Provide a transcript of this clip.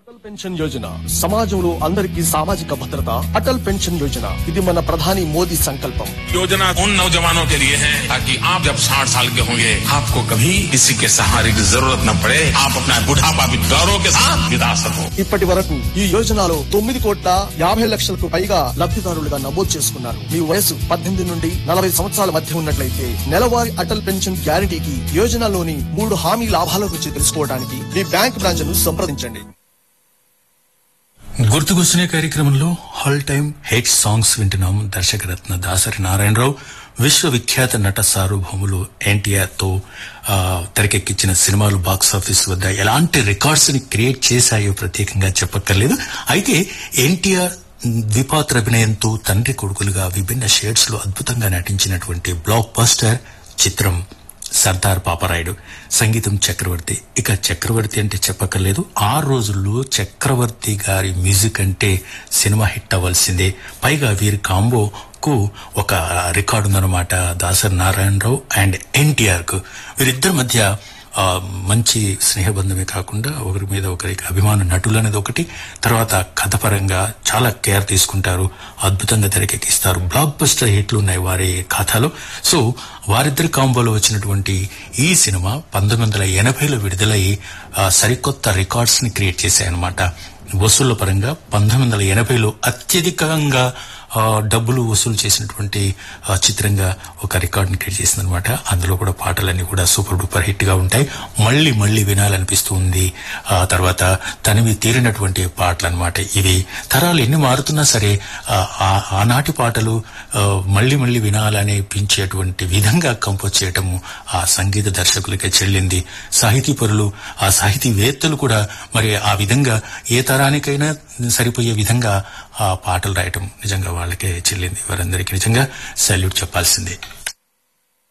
Atal pension Yojana సమాజంలో అందరికీ సామాజిక భద్రత అటల్ పెన్షన్ యోజన ఇది మన ప్రధాని మోదీ సంకల్పం योजना उन नौजवानों के लिए है ताकि आप जब साठ साल के होंगे आपको कभी किसी के सहारे की जरूरत न पड़े आप अपना बुढ़ापा भी गौरव के साथ बिता सको ఇప్పటి వరకు ఈ యోజనలో తొమ్మిది కోట్ల యాభై లక్షలకు పైగా లబ్ధిదారులుగా నమోదు చేసుకున్నారు మీ వయసు పద్దెనిమిది నుండి నలభై సంవత్సరాల మధ్య ఉన్నట్లయితే నెలవారీ అటల్ పెన్షన్ గ్యారంటీకి యోజనలోని మూడు హామీ లాభాల గురించి తెలుసుకోవడానికి మీ బ్యాంక్ బ్రాంచ్ ను సంప్రదించండి గుర్తుకొస్తున్న కార్యక్రమంలో హాల్ టైమ్ హెడ్ సాంగ్స్ వింటున్నాం దర్శకరత్న దాసరి నారాయణరావు విశ్వవిఖ్యాత నట సార్వభౌములు ఎన్టీఆర్ తో ఆ, తెరకెక్కించిన సినిమాలు బాక్స్ ఆఫీస్ వద్ద ఎలాంటి రికార్డ్స్ ని క్రియేట్ చేశాయో ప్రత్యేకంగా చెప్పక్కర్లేదు అయితే ఎన్టీఆర్ ద్విపాత్ర అభినయంతో తండ్రి కొడుకులుగా విభిన్న షేడ్స్ లో అద్భుతంగా నటించినటువంటి బ్లాక్ బస్టర్ చిత్రం సర్దార్ పాపరాయుడు సంగీతం చక్రవర్తి ఇక చక్రవర్తి అంటే చెప్పక్కర్లేదు ఆ రోజుల్లో చక్రవర్తి గారి మ్యూజిక్ అంటే సినిమా హిట్ అవ్వాల్సిందే పైగా వీరి కాంబోకు ఒక రికార్డు ఉందన్నమాట దాసరి నారాయణరావు అండ్ ఎన్టీఆర్ కు వీరిద్దరి మధ్య ఆ, మంచి స్నేహబంధమే కాకుండా ఒకరి మీద ఒకరికి అభిమాన నటులు అనేది ఒకటి తర్వాత కథపరంగా చాలా కేర్ తీసుకుంటారు అద్భుతంగా తెరకెక్కిస్తారు బ్లాక్ బస్టర్ హిట్లు ఉన్నాయి వారి ఖాతాలో సో వారిద్దరి కాంబోలో వచ్చినటువంటి ఈ సినిమా పంతొమ్మిది వందల ఎనభైలో విడుదలై ఆ, సరికొత్త రికార్డ్స్ ని క్రియేట్ చేశాయన్నమాట వసూళ్ల పరంగా పంతొమ్మిది వందల ఎనభైలో అత్యధికంగా ఆ, డబ్బులు వసూలు చేసినటువంటి ఆ, చిత్రంగా ఒక రికార్డుని క్రియేట్ చేసిందనమాట అందులో కూడా పాటలన్నీ కూడా సూపర్ డూపర్ హిట్ గా ఉంటాయి మళ్ళీ మళ్ళీ వినాలనిపిస్తూ ఉంది ఆ తర్వాత తనివి తీరినటువంటి పాటలు అనమాట ఇవి తరాలు ఎన్ని మారుతున్నా సరే ఆ, ఆ- ఆనాటి పాటలు ఆ, మళ్ళీ మళ్ళీ వినాలనిపించేటువంటి విధంగా కంపోజ్ చేయటము ఆ సంగీత దర్శకులకే చెల్లింది సాహితీ పరులు ఆ సాహితీవేత్తలు కూడా మరి ఆ విధంగా ఏ తరానికైనా సరిపోయే విధంగా ఆ పాటలు రాయటం నిజంగా వాళ్ళకే చెల్లింది వారందరికీ నిజంగా సల్యూట్ చెప్పాల్సిందే